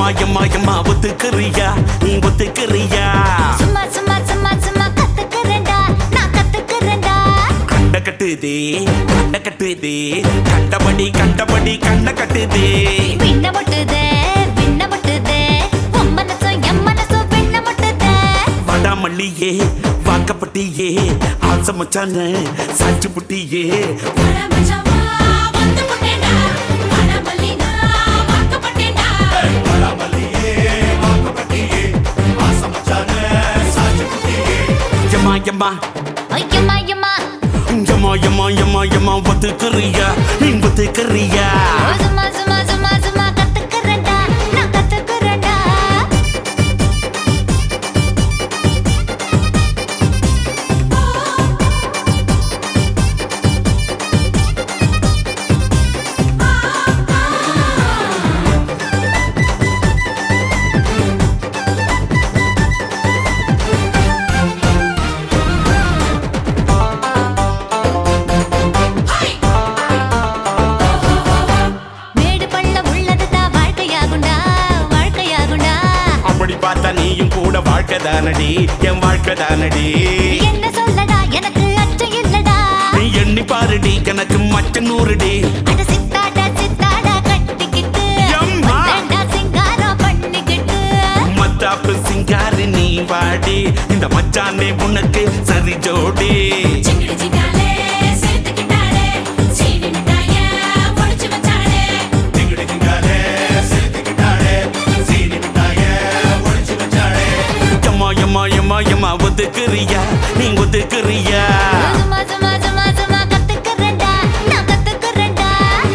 எம்மா எம்மா எம்மா ஒத்துக்கிறியா நீ ஒத்துக்கிறியா சும்மா சும்மா சும்மா சும்மா கத்துக்கிறேன்டா நான் கத்துக்கிறேன்டா கண்ட கட்டுதே கண்ட கட்டுதே கண்டபடி கண்டபடி கண்ட கட்டுதே விண்ண முட்டுதே விண்ண முட்டுதே உன் மனசும் என் மனசும் விண்ண முட்டுதே வடாமல்லியே வாக்கப்பட்டியே ஆசை மச்சான சாட்சி புட்டியே எம்மா எம்மா ஐயம்மா ஐயம்மா எம்மா எம்மா எம்மா எம்மா ஒத்துக்கிறியா நீ ஒத்துக்கிறியா சும்மா சும்மா சும்மா சும்மா கத்துக்கிறேன்டா நான் கத்துக்கிறேன்டா மேடு பள்ளம் உள்ளதுதான் வாழ்க்கையாகுண்டா வாழ்க்கையாகுண்டா அப்படி பார்த்தா நீயும் கூட வாழ்க்கை தானடி என் வாழ்க்கை தானடி என்ன சொல்லடா எனக்கு அச்சம் இல்லடா நீ எண்ணி பாருடி எனக்கு மச்ச நூறுடி அட சித்தாடா சித்தாடா கட்டிக்கிட்டு எம்மா. வந்தேன்டா சிங்காரம் பண்ணிக்கிட்டு மத்தாப்பு சிங்காரி நீ வாடி இந்த மச்சானே உனக்கு சரி ஜோடி எம்மா எம்மா எம்மா எம்மா ஒத்துக்கிறியா நீ ஒத்துக்கிறியா சும்மா சும்மா சும்மா சும்மா கத்துக்கிறேன்டா நான் கத்துக்கிறேன்டா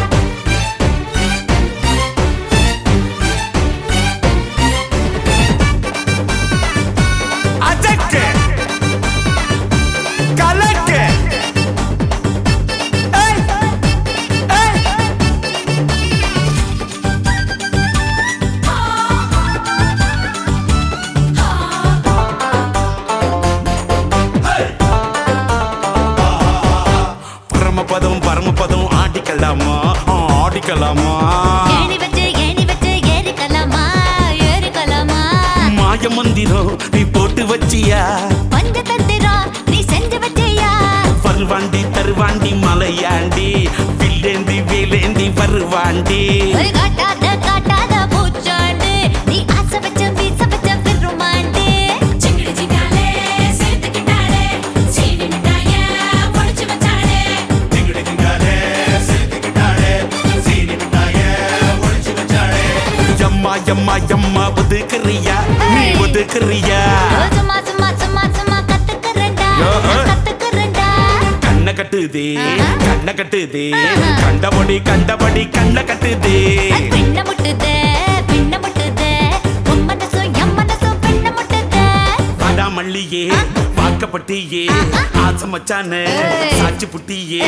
அஜக்கு கலக்கு ஏய் ஏய் பரமபதம் பரமபதம் ஆடிக்கலாமா ஆ, ஆடிக்கலாமா ஏணி வச்சு ஏணி வச்சு ஏறிக்கலாமா ஏறிக்கலாமா மாய மந்திரம் நீ போட்டு வச்சியா பஞ்ச தந்திரம் நீ செஞ்சு வச்சியா வருவாண்டி தருவாண்டி மலையாண்டி வில்லேந்தி வேலேந்தி வருவாண்டி ஒரு காட்டாத காட்டாத பூச்சாண்டு நீ ஆசை வச்ச வீச வச்ச பெருமாண்டு எம்மா எம்மா எம்மா ஒதுக்குறியா நீ ஒதுக்குறியா சும்மா சும்மா சும்மா சும்மா கத்துக்கிறேன்டா யோ, ஆ. நான் கத்துக்கிறேன்டா கண்ண கட்டுதே ஆஹா. கண்ண கட்டுதே ஆஹா. கண்டபடி கண்டபடி கண்ண கட்டுதே அது பின்ன முட்டுதே பின்ன முட்டுதே உன் மனசும் என் மனசும் பின்ன முட்டுதே வாடா மல்லியே வாக்கப்பட்டியே ஆசை மச்சான ஏய். சாட்சி புட்டியே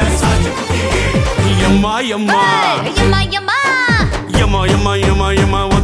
எம்மா எம்மா ஐயம்மா ஐயம்மா எம்மா எம்மா எம்மா எம்மா